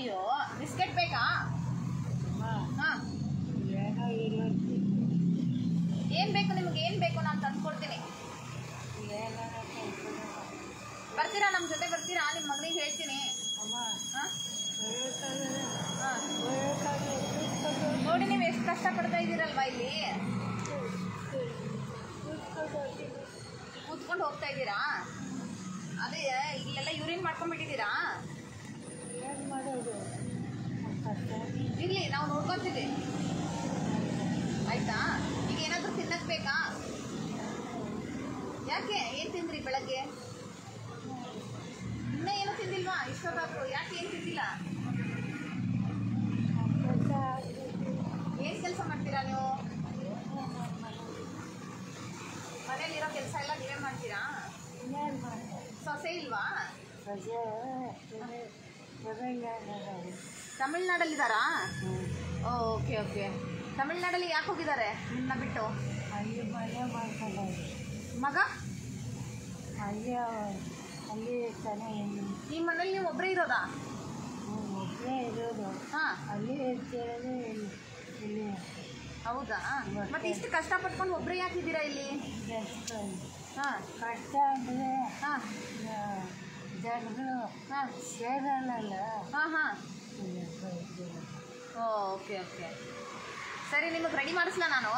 ಅಯ್ಯೋ ಬಿಸ್ಕೆಟ್ ಬೇಕಾ ಹಾಂ ಏನೋ ಇರೋದು ಏನು ಬೇಕು ನಿಮ್ಗೆ ಏನು ಬೇಕು ನಾನು ತಂದ್ಕೊಡ್ತೀನಿ ಏನಾರ ಬರ್ತೀರಾ ನಮ್ಮ ಜೊತೆ ಬರ್ತೀರಾ ನಿಮ್ಮ ಮಗನಿಗೆ ಹೇಳ್ತೀನಿ ಅಮ್ಮ ಹಾಂ ಬರೋಕ್ಕಾಗಲ್ಲ ಹಾಂ ಬರೋಕ್ಕಾಗಲ್ಲ ಕೂತ್ಕೊಂಡು ನೋಡಿ ನೀವು ಎಷ್ಟು ಕಷ್ಟಪಡ್ತಾ ಇದ್ದೀರಲ್ವಾ ಇಲ್ಲಿ ಕೂತ್ಕೊಂಡು ಹೋಗ್ತೀನಿ ಕೂತ್ಕೊಂಡು ಹೋಗ್ತಾ ಇದ್ದೀರಾ ಅದೇ ಇಲ್ಲೆಲ್ಲ ಯೂರಿನ್ ಮಾಡ್ಕೊಂಡ್ಬಿಟ್ಟಿದ್ದೀರಾ ಏನು ಮಾಡೋದು ಕಷ್ಟ ಇರ್ಲಿ ನಾವು ನೋಡ್ಕೊತೀವಿ ಆಯ್ತಾ ಈಗ ಏನಾದರೂ ತಿನ್ನಕ್ ಬೇಕಾ ಯಾಕೆ ಏನು ತಿಂದ್ರಿ ಬೆಳಗ್ಗೆ ಇನ್ನೂ ಏನು ತಿಂದಿಲ್ವಾ ಇಷ್ಟೊತ್ತಾದ್ರು ಯಾಕೆ ಏನು ತಿಂದಿಲ್ಲ ಕೆಲಸ ಏನು ಕೆಲಸ ಮಾಡ್ತೀರಾ ನೀವು ಮನೇಲಿರೋ ಕೆಲಸ ಎಲ್ಲ ನೀವೇ ಮಾಡ್ತೀರಾ ಇನ್ನೇನು ಮಾಡೋದು ಸೊಸೆ ಇಲ್ವಾ ರಜೆ ತೆಲಂಗಾಣ ತಮಿಳ್ನಾಡಲ್ಲಿದ್ದಾರಾ ಓಕೆ ಓಕೆ ತಮಿಳ್ನಾಡಲ್ಲಿ ಯಾಕೆ ಹೋಗಿದ್ದಾರೆ ನಿಮ್ಮನ್ನ ಬಿಟ್ಟು ಅಲ್ಲಿ ಮನೆ ಮಾಡ್ಕೊಂಡವ್ರು ಮಗ ಅಲ್ಲಿ ಅಲ್ಲಿ ತಾನೇ ಈ ಮನೇಲಿ ನೀವು ಒಬ್ಬರೇ ಇರೋದಾ ಒಬ್ಬರೇ ಇರೋದು ಹಾಂ ಅಲ್ಲಿ ಇರ್ತಿರೋದು ಇಲ್ಲಿ ಇಲ್ಲಿ ಹೌದಾ ಮತ್ತೆ ಇಷ್ಟು ಕಷ್ಟಪಟ್ಕೊಂಡು ಒಬ್ಬರೇ ಯಾಕಿದ್ದೀರಾ ಇಲ್ಲಿ ಕೆಲಸ ಹಾಂ ಕಷ್ಟ ಅಂದರೆ ಹಾಂ ಜನಗಳು ಹಾಂ ಸೇರಲ್ಲ ಹಾಂ ಹಾಂ ಓಕೆ ಓಕೆ ಸರಿ ನಿಮಗೆ ರೆಡಿ ಮಾಡಿಸ್ಲಾ ನಾನು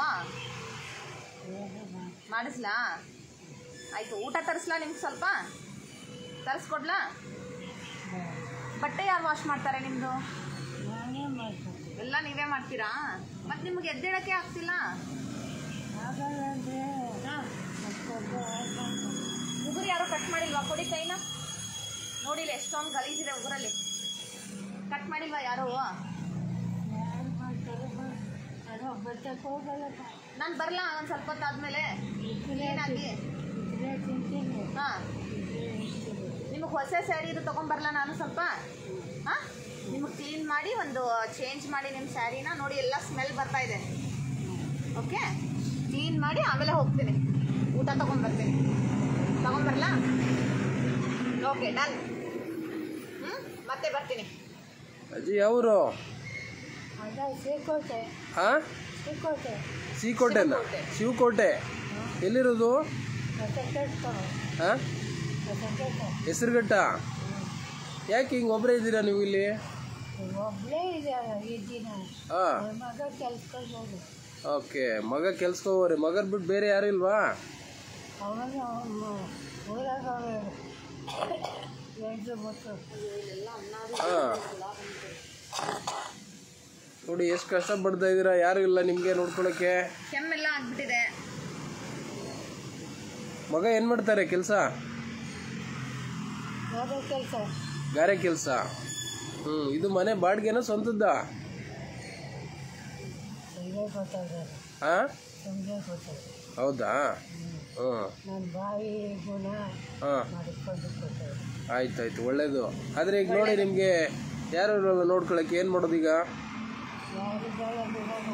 ಮಾಡಿಸ್ಲಾ ಆಯಿತು ಊಟ ತರಿಸ್ಲಾ ನಿಮ್ಗೆ ಸ್ವಲ್ಪ ತರಿಸ್ಕೊಡ್ಲಾ ಬಟ್ಟೆ ಯಾರು ವಾಶ್ ಮಾಡ್ತಾರೆ ನಿಮ್ಮದು ನಾನೇ ಮಾಡ್ಕೊತೀನಿ ಎಲ್ಲ ನೀವೇ ಮಾಡ್ತೀರಾ ಮತ್ತು ನಿಮ್ಗೆ ಎದ್ದೇಳಕ್ಕೆ ಆಗ್ತಿಲ್ಲ ಆಗಲ್ಲ ಅಂದರೆ ಹಾಂ ಮತ್ತೊಬ್ಬ ಮಾಡ್ಕೊಂಡು ಉಗುರು ಯಾರೋ ಕಟ್ ಮಾಡಿಲ್ವಾ ಕೊಡಿ ಕೈನ ನೋಡಿಲ್ಲ ಎಷ್ಟೊಂದು ಗಲೀಜಿದೆ ಉಗುರಲ್ಲಿ ಕಟ್ ಮಾಡಿಲ್ವಾ ಯಾರು ಯಾರು ಮಾಡ್ತಾರೆ ಅದು ಬಟ್ಟಕ್ಕೆ ಹೋಗಲ್ಲಪ್ಪ ನಾನು ಬರಲ್ಲ ಒಂದು ಸ್ವಲ್ಪ ಹೊತ್ತಾದ್ಮೇಲೆ ಇದ್ರೆ ಏನಾಗಿ ಇದ್ರೆ ತಿಂತೀನಿ ಹಾಂ ಇದ್ರೆ ಇರ್ತೀನಿ ನಿಮಗೆ ಹೊಸ ಸ್ಯಾರಿ ಇದು ತೊಗೊಂಬರಲ್ಲ ನಾನು ಸ್ವಲ್ಪ ಹಾಂ ನಿಮಗೆ ಕ್ಲೀನ್ ಮಾಡಿ ಒಂದು ಚೇಂಜ್ ಮಾಡಿ ನಿಮ್ಮ ಸ್ಯಾರಿನ ನೋಡಿ ಎಲ್ಲ ಸ್ಮೆಲ್ ಬರ್ತಾ ಇದೆ ಓಕೆ ಕ್ಲೀನ್ ಮಾಡಿ ಆಮೇಲೆ ಹೋಗ್ತೀನಿ ಊಟ ತೊಗೊಂಬರ್ತೀನಿ ತೊಗೊಂಬರಲ್ಲ ಓಕೆ ಡನ್ ಹ್ಞೂ ಮತ್ತೆ ಬರ್ತೀನಿ ಅಜ್ಜಿ ಯಾವರು ಅದ ಸೇಕೋಟೆ ಹಾ ಸೇಕೋಟೆ ಸೀಕೋಟೆನ ಶಿವಕೋಟೆ ಎಲ್ಲಿರೋದು ಮತ್ತೆ ಕೆಟ್ಟ ಹಾ ಮತ್ತೆ ಹೆಸರುಘಟ್ಟ ಯಾಕೆ ಹಿಂಗೆ ಒಬ್ಬರೇ ಇದ್ದೀರಾ ನೀವು ಇಲ್ಲಿ ಒಬ್ಬಳೇ ಇದೆ ಇದ್ದೀನಿ ಹಾ ಅವ್ರ ಮಗ ಕೆಲ್ಸಕ್ಕೆ ಹೋಗು ಓಕೆ ಮಗ ಕೆಲ್ಸಕ್ಕೆ ಹೋಗೋರಿ ಮಗನ್ ಬಿಟ್ಟು ಬೇರೆ ಯಾರು ಇಲ್ವಾ ಅವಾಗ ಅವನು ಊರಾಗ ಎರಡು ಮಕ್ಕಳು ಹಾ ನೋಡಿ ಎಷ್ಟು ಕಷ್ಟ ಪಡ್ತಾ ಇದ್ದೀರಾ ಯಾರು ಇಲ್ಲ ನಿಮಗೆ ನೋಡ್ಕೊಳಕ್ಕೆ ಕೆಮ್ಮೆಲ್ಲ ಆಗ್ಬಿಟ್ಟಿದೆ ಮಗ ಏನು ಮಾಡ್ತಾರೆ ಕೆಲಸ ಯಾವುದೋ ಕೆಲಸ ಗಾರೆ ಕೆಲಸ ಹ್ಞೂ ಇದು ಮನೆ ಬಾಡಿಗೆನ ಸ್ವಂತದ್ದ ಸಂಜೆ ಗೊತ್ತಾಗ ಹಾಂ ಸಂಜೆ ಗೊತ್ತಾಗ ಹೌದಾ ಹ್ಞೂ ನನ್ನ ಬಾಯಿ ಗುಣ ಹಾಂ ಮಾಡಿಕೊಂಡು ಕೊಟ್ಟರು ಆಯ್ತಾಯ್ತು ಒಳ್ಳೇದು ಆದರೆ ಈಗ ನೋಡಿ ನಿಮಗೆ ಯಾರು ಇರಲ್ಲ ನೋಡ್ಕೊಳಕ್ಕೆ ಏನು ಮಾಡೋದು ಈಗ ಯಾರು ಬೇಡ ಬಿಡೋಣ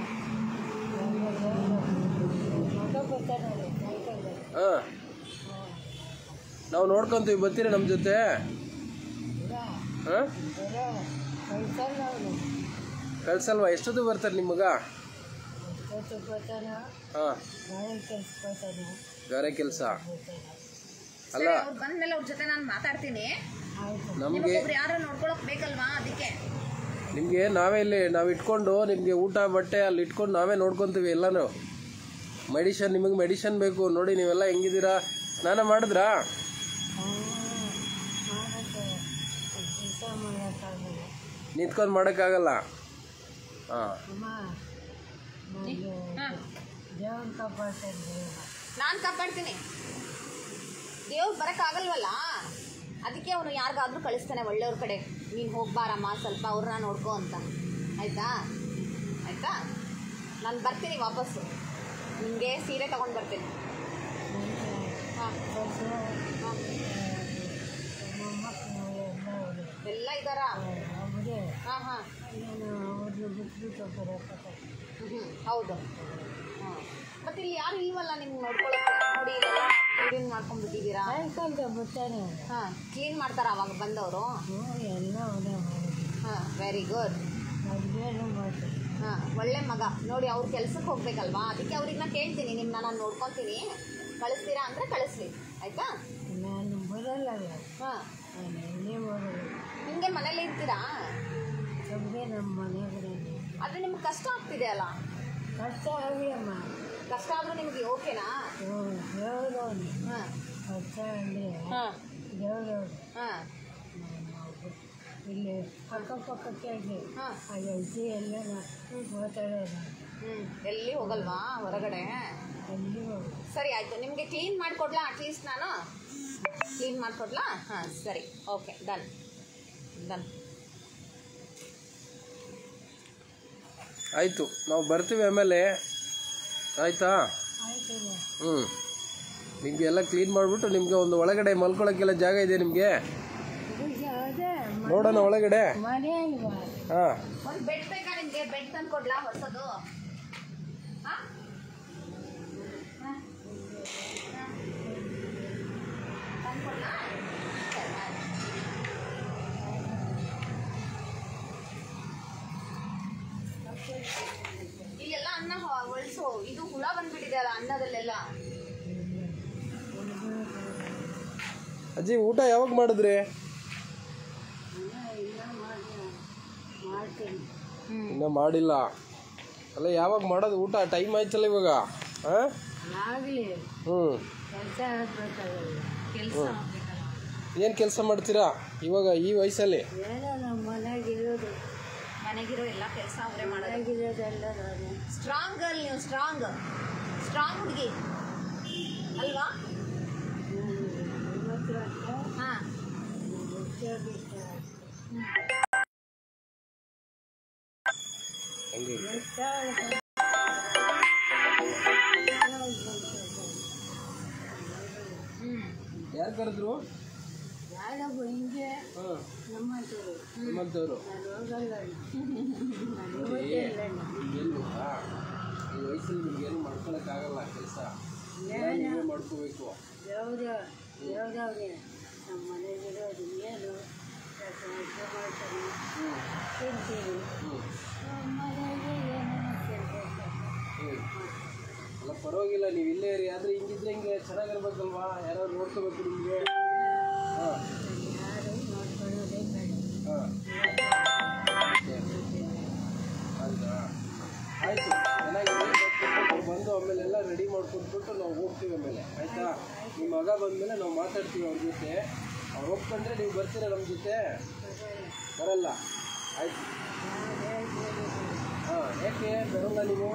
ಮಗ ಬರ್ತಾನಲ್ಲ ನೋಡ್ಕೊಂಡು ಹಾಂ ನಾವು ನೋಡ್ಕೊಂತೀವಿ ಬರ್ತೀರಾ ನಮ್ಮ ಜೊತೆ ಇಲ್ಲ ಹಾಂ ಬರೋ ಕಳ್ಸಲ್ಲ ಅವನು ಕಳ್ಸಲ್ವಾ ಎಷ್ಟೊತ್ತು ಬರ್ತಾರೆ ನಿಮ್ಮ ಮಗ ಎಷ್ಟೊತ್ತು ಬರ್ತಾನ ಹಾಂ ನಾಳೆ ಕೆಲ್ಸ ಬರ್ತಾನೆ ಗಾರೆ ಕೆಲಸ ಬರ್ತಾನೆ ಅಲ್ಲ ಅವ್ರು ಬಂದ್ಮೇಲೆ ಅವ್ರ ಜೊತೆ ನಾನು ಮಾತಾಡ್ತೀನಿ ಆಯಿತು ನಮಗೆ ನಿಮಗೊಬ್ರು ಯಾರು ನೋಡ್ಕೊಳಕ್ ಬೇಕಲ್ವಾ ಅದಕ್ಕೆ ನಿಮಗೆ ನಾವೇ ಇಲ್ಲಿ ನಾವು ಇಟ್ಕೊಂಡು ನಿಮಗೆ ಊಟ ಬಟ್ಟೆ ಅಲ್ಲಿ ಇಟ್ಕೊಂಡು ನಾವೇ ನೋಡ್ಕೊತೀವಿ ಎಲ್ಲನೂ ಮೆಡಿಷನ್ ನಿಮಗೆ ಮೆಡಿಷನ್ ಬೇಕು ನೋಡಿ ನೀವೆಲ್ಲ ಹೆಂಗಿದ್ದೀರಾ ಸ್ನಾನ ಮಾಡಿದ್ರಾ ಮಾಡಕ್ಕೆ ಕೆಲಸ ಮಾಡೋಕ್ಕಾಗಲ್ಲ ನಿಂತ್ಕೊಂಡು ಮಾಡೋಕ್ಕಾಗಲ್ಲ ಹಾಂ ಅಮ್ಮ ನನಗೆ ಹಾಂ ದೇವ್ರ ಕಾಪಾಡ್ತಾರೆ ನಾನು ಕಾಪಾಡ್ತೀನಿ ದೇವ್ರು ಬರೋಕ್ಕಾಗಲ್ವಲ್ಲ ಅದಕ್ಕೆ ಅವನು ಯಾರಿಗಾದ್ರೂ ಕಳಿಸ್ತಾನೆ ಒಳ್ಳೆಯವ್ರ ಕಡೆ ನೀನು ಹೋಗ್ಬಾರಮ್ಮ ಸ್ವಲ್ಪ ಅವ್ರನ್ನ ನೋಡ್ಕೋ ಅಂತ ಆಯಿತಾ ಆಯಿತಾ ನಾನು ಬರ್ತೀನಿ ವಾಪಸ್ಸು ನಿಮಗೆ ಸೀರೆ ತೊಗೊಂಡು ಬರ್ತೀನಿ ಹಾಂ ಹಾಂ ಮೊಮ್ಮಕ್ಕಳು ಎಲ್ಲ ಅವರು ಎಲ್ಲ ಇದ್ದಾರಾ ಅವರೇ ಹಾಂ ಹಾಂ ನಾನು ಅವ್ರನ್ನ ಬಿಟ್ಬಿಟ್ಟು ಬರೋಕ್ಕೆ ಹ್ಞೂ ಹೌದು ಹಾಂ ಮತ್ತೆ ಇಲ್ಲಿ ಯಾರು ಇಲ್ವಲ್ಲ ನಿಮ್ಗೆ ನೋಡ್ಕೊಳ್ಳೋಕೆ ನೋಡಿ ಕ್ಲೀನ್ ಮಾಡ್ಕೊಂಡ್ಬಿಟ್ಟಿದ್ದೀರಾ ಸಾಯಂಕಾಲದ ಬರ್ತಾನೆ ಹಾಂ ಕ್ಲೀನ್ ಮಾಡ್ತಾರ ಅವಾಗ ಬಂದವರು ಹ್ಞೂ ಎಲ್ಲ ಅವನೇ ಮಾಡೋದು ಹಾಂ ವೆರಿ ಗುಡ್ ಅಡುಗೆನೂ ಮಾಡ್ತೀನಿ ಹಾಂ ಒಳ್ಳೆ ಮಗ ನೋಡಿ ಅವ್ರು ಕೆಲ್ಸಕ್ಕೆ ಹೋಗ್ಬೇಕಲ್ವಾ ಅದಕ್ಕೆ ಅವ್ರಿಗೆ ನಾನು ಕೇಳ್ತೀನಿ ನಿಮ್ಮನ್ನ ನಾನು ನೋಡ್ಕೊತೀನಿ ಕಳಿಸ್ತೀರಾ ಅಂದರೆ ಕಳಿಸ್ಲಿ ಆಯಿತಾ ನಾನು ಬರಲ್ಲ ಹಾಂ ನಾನು ಎಣ್ಣೆ ಬರಲ್ಲ ನಿಮಗೆ ಮನೇಲಿ ಇರ್ತೀರಾ ನಮಗೆ ನಮ್ಮ ಮನೆಗಳೇ ಆದರೆ ನಿಮ್ಗೆ ಕಷ್ಟ ಆಗ್ತಿದೆ ಅಲ್ಲ ಕಷ್ಟ ಆಗಿಯಮ್ಮ ಕಷ್ಟ ಆದರೂ ನಿಮಗೆ ಓಕೆನಾ ದೇವರವನು ಹಾಂ ಕಷ್ಟ ಅಂದರೆ ಹಾಂ ದೇವರವನು ಹಾಂ ಇಲ್ಲಿ ಅಕ್ಕಪಕ್ಕಕ್ಕೆ ಇದೆ ಹಾಂ ಆ ಅಜ್ಜಿ ಎಲ್ಲ ಮಾತಾಡೋದು ಹ್ಞೂ ಎಲ್ಲಿ ಹೋಗಲ್ವಾ ಹೊರಗಡೆ ಎಲ್ಲಿ ಹೋಗಿ ಸರಿ ಆಯಿತು ನಿಮಗೆ ಕ್ಲೀನ್ ಮಾಡಿಕೊಡ್ಲಾ ಅಟ್ಲೀಸ್ಟ್ ನಾನು ಕ್ಲೀನ್ ಮಾಡಿಕೊಡ್ಲಾ ಹಾಂ ಸರಿ ಓಕೆ ಡನ್ ಡನ್ ಆಯಿತು ನಾವು ಬರ್ತೀವಿ ಆಮೇಲೆ ಆಯಿತಾ ಆಯ್ತು ಹ್ಞೂ ನಿಮಗೆ ಎಲ್ಲ ಕ್ಲೀನ್ ಮಾಡಿಬಿಟ್ಟು ನಿಮಗೆ ಒಂದು ಒಳಗಡೆ ಮಲ್ಕೊಳ್ಳೋಕ್ಕೆಲ್ಲ ಜಾಗ ಇದೆ ನಿಮಗೆ ಇದು ಅದೇ ನೋಡೋಣ ಒಳಗಡೆ ಮನೆ ಅಲ್ವಾ ಹಾಂ ಒಂದು ಬೆಡ್ ಬೇಕಾ ನಿಮಗೆ ಬೆಡ್ ತಂದು ಕೊಡ್ಲಾ ಹೊಸದು ಹಾಂ ತಂದ್ಕೊಡ್ಲಾ? ಸರಿ, ಆಯ್ತು. ಇಲ್ಲೆಲ್ಲ ಅನ್ನ ಒಳಸು ಇದು ಹುಳ ಬಂದ್ಬಿಟ್ಟಿದೆ ಅಲ್ಲ ಅನ್ನದಲ್ಲೆಲ್ಲ ಅಜ್ಜಿ ಊಟ ಯಾವಾಗ ಮಾಡಿದ್ರಿ ಮಾಡ್ತೀನಿ ಇನ್ನೂ ಮಾಡಿಲ್ಲ ಅಲ್ಲ ಯಾವಾಗ ಮಾಡೋದು ಊಟ ಟೈಮ್ ಆಯ್ತಲ್ಲ ಇವಾಗ ಹಾಂ ಆಗಲಿ ಹ್ಞೂ ಕೆಲಸ ಆಗ್ಬೇಕಾಗಲ್ಲ ಕೆಲಸ ಏನು ಕೆಲಸ ಮಾಡ್ತೀರಾ ಇವಾಗ ಈ ವಯಸ್ಸಲ್ಲಿ ಏನೋ ನಮ್ಮ ಮನೆಗಿರೋದು ಮನೆಗಿರೋ ಎಲ್ಲ ಕೆಲಸ ಅವರೇ ಮಾಡೋದು ಮನೆಗಿರೋದೆಲ್ಲ ನಾನು ಸ್ಟ್ರಾಂಗ್ ಗರ್ಲ್ ನೀವು ಸ್ಟ್ರಾಂಗ್ ಸ್ಟ್ರಾಂಗ್ ಹುಡುಗಿ ಅಲ್ವಾ ಇವತ್ತು ಅಂತ ಹಾಂ ಗೊತ್ತಾಗಿಷ್ಟ ಹಂಗೆ ಹ್ಞೂ ಯಾರು ಕರೆದ್ರು ಯಾರೊಬ್ಬ ಹಿಂಗೆ ಹಾಂ ನಮ್ಮಂತರು ನಿಮ್ಮಂಥವ್ರು ನಾನು ಹೋಗಲ್ಲ ನಾನು ಇವತ್ತೇ ಇಲ್ಲ ನಾನು. ಏನು ಗೊತ್ತಾ ಈ ವಯಸ್ಸಲ್ಲಿ ನಿಮ್ಗೇನು ಮಾಡ್ಕೊಳಕ್ಕಾಗಲ್ಲ ಕೆಲಸ ನೀವೇ ಮಾಡ್ಕೋಬೇಕು ಯಾವ್ದು ಯಾವ್ದಾವ್ರೆ ನಮ್ಮ ಮನೆಗಿರೋದು ಏನು ಕೆಲಸ ಮಾಡ್ತಾರೆ ಹ್ಞೂ ತಿಂತೀವಿ ಹ್ಞೂ ನಮ್ಮ ಮನೆಗೆ ಏನೇನೋ ಕೆಲಸ ಹ್ಞೂ ಅಲ್ಲ ಪರವಾಗಿಲ್ಲ ನೀವು ಇಲ್ಲೇ ಇರಿ ಆದರೆ ಹಿಂಗಿದ್ರೆ ಹಿಂಗೆ ಚೆನ್ನಾಗಿರ್ಬೇಕಲ್ವಾ ಯಾರು ನೋಡ್ಕೋಬೇಕು ನಿಮಗೆ ಹಾಂ ಯಾರು ನೋಡ್ಕೊಳ್ಳೋದೇ ಬೇಡ ಹಾಂ ಹೌದಾ ಆಯಿತು ಚೆನ್ನಾಗಿದೆ ನಾವು ಬಂದು ಆಮೇಲೆ ಎಲ್ಲ ರೆಡಿ ಮಾಡ್ಕೊಟ್ಬಿಟ್ಟು ನಾವು ಹೋಗ್ತೀವಿ ಆಮೇಲೆ ಆಯಿತಾ ನಿಮ್ಮ ಮಗ ಬಂದಮೇಲೆ ನಾವು ಮಾತಾಡ್ತೀವಿ ಅವ್ರ ಜೊತೆ ಅವ್ರು ಒಪ್ಕೊಂಡ್ರೆ ನೀವು ಬರ್ತೀರಾ ನಮ್ಮ ಜೊತೆ ಬರಲ್ಲ ಆಯ್ತು ಹಾಂ ಯಾಕೆ ಬರಲ್ಲ ನೀವು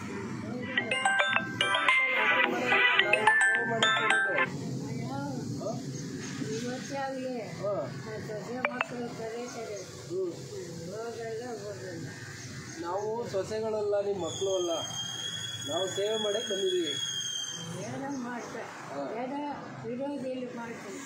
ಇವತ್ತೇ ಆಗಲಿ ಹಾಂ ಸೊಸೆ ಮಕ್ಕಳು ಕರೀತಾರೆ ಹ್ಞೂ ಹೋಗಲ್ಲ ಹೋಗಲ್ಲ ನಾವು ಸೊಸೆಗಳಲ್ಲ ನಿಮ್ಮ ಮಕ್ಕಳು ಅಲ್ಲ ನಾವು ಸೇವೆ ಮಾಡಕ್ಕೆ ಬಂದಿದ್ದೀವಿ ಏನೋ ಮಾಡ್ತಾ ಹಾಂ ಏನೋ ಇರೋದಿಲ್ಲ ಮಾಡ್ತೀನಿ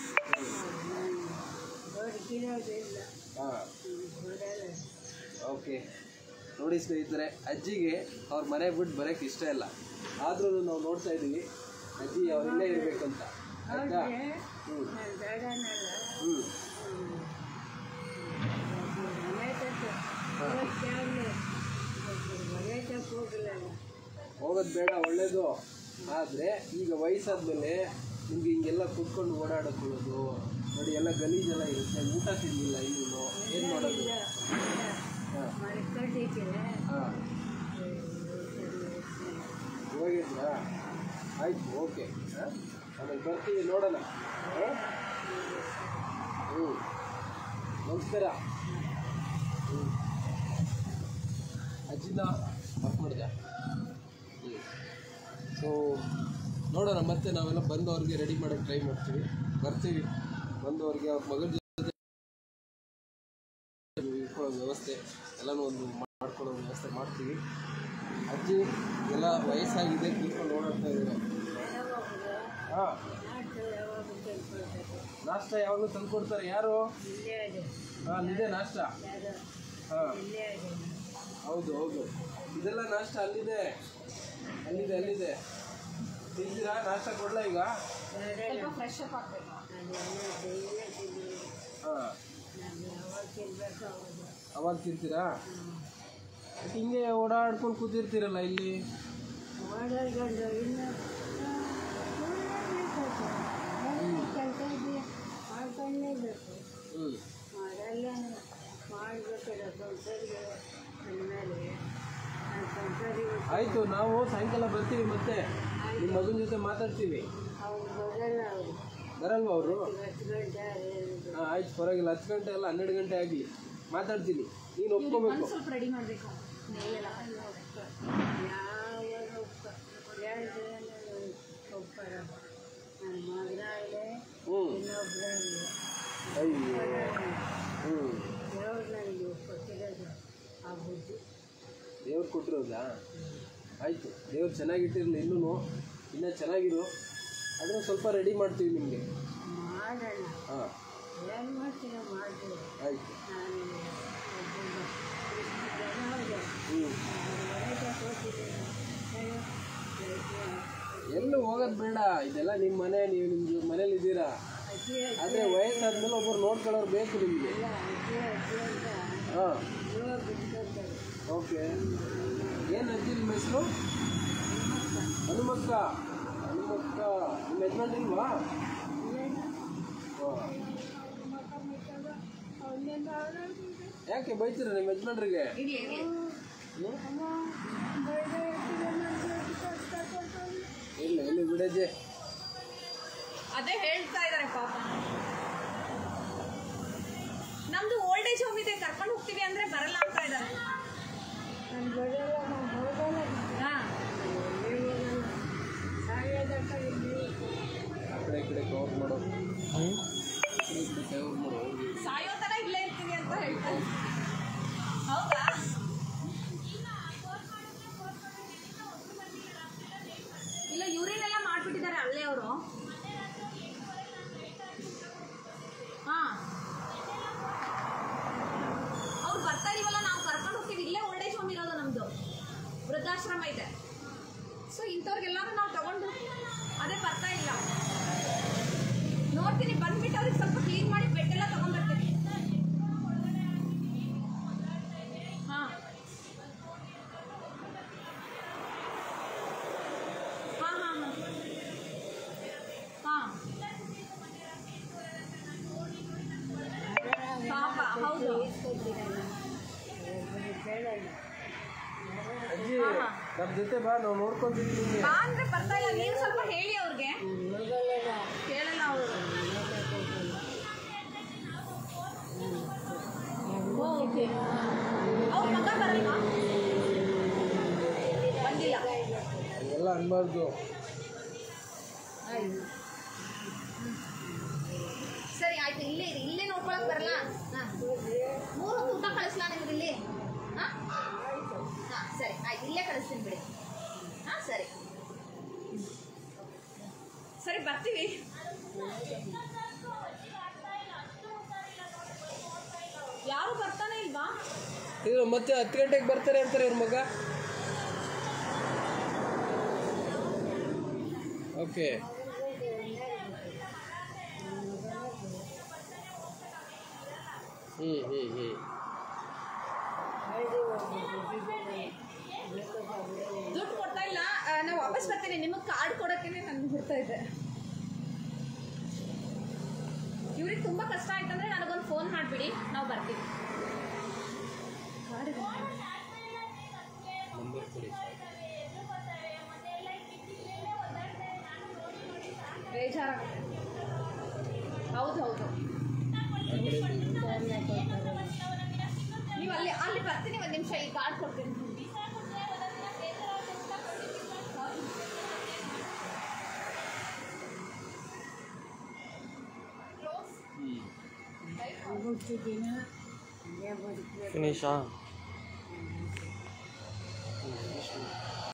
ಬದುಕಿರೋದಿಲ್ಲ ಹಾಂ ಬರಲ್ಲ ಓಕೆ ನೋಡಿ ಸ್ನೇಹಿತರೆ ಅಜ್ಜಿಗೆ ಅವ್ರ ಮನೆ ಬಿಟ್ಟು ಬರೋಕ್ಕೆ ಇಷ್ಟ ಇಲ್ಲ ಆದ್ರೂ ನಾವು ನೋಡ್ತಾ ಇದ್ದೀವಿ ಅಜ್ಜಿ ಅವ್ರು ಇಲ್ಲೇ ಇರಬೇಕಂತ ಆಯ್ತಾ ಅವ್ರಿಗೆ ಹ್ಞೂ ನಾನು ಬೇಡನಲ್ಲ ಹ್ಞೂ ಮನೆ ತಕ್ಕ ಇವತ್ತೇ ಆಗಲಿ ಮನೆ ತಕ್ಕ ಹೋಗಲ್ಲ ಹೋಗೋದು ಬೇಡ ಒಳ್ಳೇದು ಆದರೆ ಈಗ ವಯಸ್ಸಾದ್ಮೇಲೆ ನಿಮ್ಗೆ ಹಿಂಗೆಲ್ಲ ಕುತ್ಕೊಂಡು ಓಡಾಡಕೊಳ್ಳೋದು ನೋಡಿ ಎಲ್ಲ ಗಲೀಜೆಲ್ಲ ಇರುತ್ತೆ ಊಟ ತಿಂದಿಲ್ಲ ಇನ್ನೂ ಏನು ಮಾಡೋದು ಹಾಂ ಮಲ್ಕೊಂಡಿದ್ದೀರ ಹಾಂ ಹೋಗಿದ್ರಾ ಆಯ್ತು ಓಕೆ ಹಾಂ ಆಮೇಲೆ ಬರ್ತೀವಿ ನೋಡೋಣ ಹಾಂ ಹ್ಞೂ ನಮಸ್ಕಾರ ಹ್ಞೂ ಅಜ್ಜಿನ ವರ್ಕ್ ಮಾಡಿದೆ ಹ್ಞೂ ಸೊ ನೋಡೋಣ ಮತ್ತೆ ನಾವೆಲ್ಲ ಬಂದವ್ರಿಗೆ ರೆಡಿ ಮಾಡೋಕ್ಕೆ ಟ್ರೈ ಮಾಡ್ತೀವಿ ಬರ್ತೀವಿ ಬಂದವ್ರಿಗೆ ಅವ್ರ ಮಗಳ ಜೊತೆ ಇಟ್ಕೊಳ್ಳೋ ವ್ಯವಸ್ಥೆ ಎಲ್ಲನೂ ಒಂದು ಮಾಡ್ಕೊಳ್ಳೋ ವ್ಯವಸ್ಥೆ ಮಾಡ್ತೀವಿ ಅಜ್ಜಿ ಎಲ್ಲ ವಯಸ್ಸಾಗಿದೆ ಕೂತ್ಕೊಂಡು ಓಡಾಡ್ತಾ ಇದ್ದಾರೆ ಹಾಂ ಯಾವಾಗ ತಿಳ್ಕೊಳ್ತಾರೆ ನಾಷ್ಟ ಯಾವಾಗಲೂ ತಂದು ಕೊಡ್ತಾರೆ ಯಾರು ಇಲ್ಲೇ ಇದೆ ಹಾಂ ಅಲ್ಲಿದೆ ನಾಷ್ಟ ಯಾರು ಹಾಂ ಇಲ್ಲೇ ಇದೆ ಹೌದು ಹೌದು ಇದೆಲ್ಲ ನಾಷ್ಟ ಅಲ್ಲಿದೆ ಅಲ್ಲಿದೆ ಅಲ್ಲಿದೆ ತಿಂತೀರಾ ನಾಷ್ಟ ಕೊಡ್ಲಾ ಈಗ ಸ್ವಲ್ಪ ಫ್ರೆಶ್ ಅಪ್ ಆಗಬೇಕು ನಾನು ಎಲ್ಲ ಡೈಲಿ ತಿಂತೀನಿ ಹಾಂ ನಾನು ಯಾವಾಗ ತಿನ್ಬೇಕು ಅವಾಗ ಅವಾಗ ತಿಂತೀರಾ ಮತ್ತೆ ಹಿಂಗೆ ಓಡಾಡ್ಕೊಂಡು ಕೂತಿರ್ತೀರಲ್ಲ ಇಲ್ಲಿ ಓಡಾಡ್ಕೊಂಡು ಇನ್ನು ಕೆಲಸ ಇದೆಯಾ ಮಾಡ್ಕೊಂಡೇ ಬೇಕು ಹ್ಞೂ ಮಾಡಲ್ಲ ಮಾಡಬೇಕಲ್ಲ ಸಂಸಾರಿಗೆ ಅಂದಮೇಲೆ ಸಂಸಾರಿಗೆ ಆಯಿತು ನಾವು ಸಾಯಂಕಾಲ ಬರ್ತೀವಿ ಮತ್ತೆ ನಿಮ್ಮ ಮಗನ ಜೊತೆ ಮಾತಾಡ್ತೀವಿ ಅವ್ರು ಬರಲ್ಲ ಅವರು ಬರಲ್ವಾ ಅವರು ಹತ್ತು ಗಂಟೆ ಹೇಳಿದ್ರು ಹಾಂ ಆಯ್ತು ಪರವಾಗಿಲ್ಲ ಹತ್ತು ಗಂಟೆ ಅಲ್ಲ ಹನ್ನೆರಡು ಗಂಟೆ ಆಗಲಿ ಮಾತಾಡ್ತೀನಿ ನೀನು ಒಪ್ಕೋಬೇಕು ಸ್ವಲ್ಪ ರೆಡಿ ಮಾಡಬೇಕು ಯಾವಾಗ ಒಪ್ಪ ಎರಡು ಒಪ್ಪರ ನನ್ನ ಮಗನಾಗಲೇ ಹ್ಞೂ ಇನ್ನೊಬ್ಬರಾಗಲಿ ಅಯ್ಯೋ ಹ್ಞೂ ದೇವ್ರು ನನಗೆ ಕೊಟ್ಟಿರೋದು ಆ ಬುದ್ಧಿ ದೇವ್ರು ಕೊಟ್ಟಿರೋದಾ ಆಯಿತು ದೇವ್ರು ಚೆನ್ನಾಗಿಟ್ಟಿರಲಿ ಇನ್ನೂ ಇನ್ನೂ ಚೆನ್ನಾಗಿರು ಆದರೆ ಸ್ವಲ್ಪ ರೆಡಿ ಮಾಡ್ತೀವಿ ನಿಮಗೆ ಮಾಡೋಣ ಹಾಂ ಏನು ಮಾಡ್ತೀನೋ ಮಾಡ್ತೀವಿ ಆಯಿತು ನಾನು ಒಬ್ಬೊಬ್ಬ ಇಷ್ಟು ಜನ ಇದೆ ಹ್ಞೂ ಒಳಗೆ ಕೊಟ್ಟಿದ್ದೀನಿ ಏನು? ಎಲ್ಲೂ ಹೋಗೋದು ಬೇಡ ಇದೆಲ್ಲ ನಿಮ್ಮ ಮನೆ ನೀವು ನಿಮ್ಮ ಮನೇಲಿ ಇದ್ದೀರಾ ಅಜ್ಜಿ ಆದರೆ ವಯಸ್ಸಾದ್ಮೇಲೆ ಒಬ್ಬರು ನೋಡ್ಕೊಳ್ಳೋರು ಬೇಕು ನಿಮಗೆ ಅಜ್ಜಿ ಅಜ್ಜಿ ಅಂತ ಹಾಂ ಜೀವ ಬಿಟ್ಕೊಳ್ತಾರೆ ಓಕೆ ಏನು ಅಜ್ಜಿ ನಿಮ್ಮ ಹೆಸರು ಹನುಮಕ್ಕ ಹನುಮಕ್ಕ ನಿಮ್ಮ ಯಜಮಾನ್ರು ಇಲ್ವಾ ಹಾಂ ಯಾಕೆ ಬೈತೀರ ನಿಮ್ಮ ಯಜಮಾನ್ರಿಗೆ ಇಡಿ ಇಡಿ ಹ್ಮ್? ಇಲ್ಲ ಇಲ್ಲ ಬಿಡಜ್ಜೆ ಅದೇ ಹೇಳ್ತಾ ಇದ್ದಾರೆ ಪಾಪ ನಮ್ದು ಓಲ್ಡ್ ಏಜ್ ಹೋಮ್ ಇದೆ ಕರ್ಕೊಂಡು ಹೋಗ್ತೀವಿ ಅಂದ್ರೆ ಬರಲ್ಲ ಅಂತ ಇದ್ದಾರೆ ನಾನು ಬರಲ್ಲ ನಾನು ಹೋಗಲ್ಲ ಹಾ ಎಲ್ಲಿ ಹೋಗಲ್ಲ ಸಾಯೋದಕ್ಕ ಇಲ್ಲಿ ಆ ಕಡೆ ಈ ಕಡೆ ಕವರ್ ಮಾಡೋ ಈ ಕಡೆ ಈ ಕಡೆ ಕವರ್ ಮಾಡೋ ಸಾಯೋ ತರ ಇಲ್ಲೇ ಇರ್ತೀನಿ ಅಂತ ಹೇಳ್ತಾರೆ ಹೌದಾ ಇಲ್ಲ ಯೂರಿನ್ ಎಲ್ಲ ಮಾಡ್ಬಿಟ್ಟಿದ್ದಾರೆ ಅಲ್ಲೇ ಅವರು ಹಾ ಅವ್ರು ಬರ್ತಾ ಇದೀವಲ್ಲ ನಾವು ಕರ್ಕೊಂಡು ಹೋಗ್ತೀವಿ ಇಲ್ಲೇ ಓಲ್ಡ್ ಏಜ್ ಹೋಮ್ ಇರೋದು ನಮ್ದು ವೃದ್ಧಾಶ್ರಮ ಇದೆ ಸೊ ಇಂಥವ್ರಿಗೆಲ್ಲರೂ ನಾವು ತಗೊಂಡು ಅದೇ ಬರ್ತಾ ಇಲ್ಲ ನೋಡ್ತೀನಿ ಬಂದ್ಬಿಟ್ಟು ಅವ್ರಿಗೆ ಸ್ವಲ್ಪ ಕ್ಲೀನ್ ಮಾಡಿ ಬೆಡ್ ಎಲ್ಲ ತಗೊಂಡ್ಬರ್ತೀನಿ ಹಾ ಹಾ ಹಾ ಹಾ ಹಾ ಪಾಪ ಹೌದು ಅಜ್ಜಿ ನಮ್ಮ ಜೊತೆ ಬಾ ನಾವು ನೋಡ್ಕೊಂತೀವಿ ನಿಮಗೆ ಬಾ ಅಂದ್ರೆ ಬರ್ತಾ ಇಲ್ಲ ನೀವು ಸ್ವಲ್ಪ ಹೇಳಿ ಅವ್ರಿಗೆ ಹೋಗಲ್ಲ ಕೇಳಲ್ಲ ಅವರು ಓಕೆ ಅವ್ರ ಮಗ ಬರಲ್ವಾ ಬಂದಿಲ್ಲ ಎಲ್ಲ ಅನ್ಬಾರ್ದು ಸರಿ ಆಯ್ತು ಇಲ್ಲೇ ಇರಿ ಇಲ್ಲೇ ನೋಡ್ಕೊಳಕ್ ಬರಲ್ಲ ಹಾ. ಮೂರು ಹೊತ್ತು ಊಟ ಕಳಿಸ್ಲಾ ನಿಮ್ಗೆ ಇಲ್ಲಿ ಹಾ ಹಾ ಸರಿ ಆಯ್ತು ಇಲ್ಲೇ ಕಳಿಸ್ತೀನಿ ಬಿಡಿ ಹಾ ಸರಿ ಸರಿ ಬರ್ತೀವಿ ಯಾರು ಬರ್ತಾನೆ ಇಲ್ವಾ ಇದು ಮತ್ತೆ ಹತ್ತು ಗಂಟೆಗೆ ಬರ್ತಾರೆ ಅಂತಾರೆ ಇವ್ರ ಮಗ ಓಕೆ ಹ್ಞೂ ಹ್ಞೂ ಹ್ಞೂ ದುಡ್ಡು ಕೊಡ್ತಾ ಇಲ್ಲ ಆ, ನಾ ವಾಪಸ್ ಬರ್ತೀನಿ ನಿಮಗೆ ಕಾರ್ಡ್ ಕೊಡೋಕೆ ನನ್ಗೆ ಬಿಡ್ತಾ ಇದ್ದೆ ಇವ್ರಿಗೆ ತುಂಬ ಕಷ್ಟ ಆಯ್ತಂದ್ರೆ ನನಗೊಂದು ಫೋನ್ ಮಾಡಿಬಿಡಿ ನಾವು ಬರ್ತೀವಿ ಕಾರ್ಡ್ ಇದೆ. ನಂಬರ್ ಕೊಡಿ ಬೇಜಾರಾಗುತ್ತೆ ಹೌದು ಹೌದು ನೀವು ಅಲ್ಲಿ ಅಲ್ಲಿ ಬರ್ತೀನಿ ಒಂದು ನಿಮಿಷ ಈ ಕಾರ್ಡ್ ಕೊಡ್ತೀನಿ ಹುಟ್ಟಿದಿನ ಹಂಗೆ ಬದುಕಬೇಕು ಫಿನಿಶಾ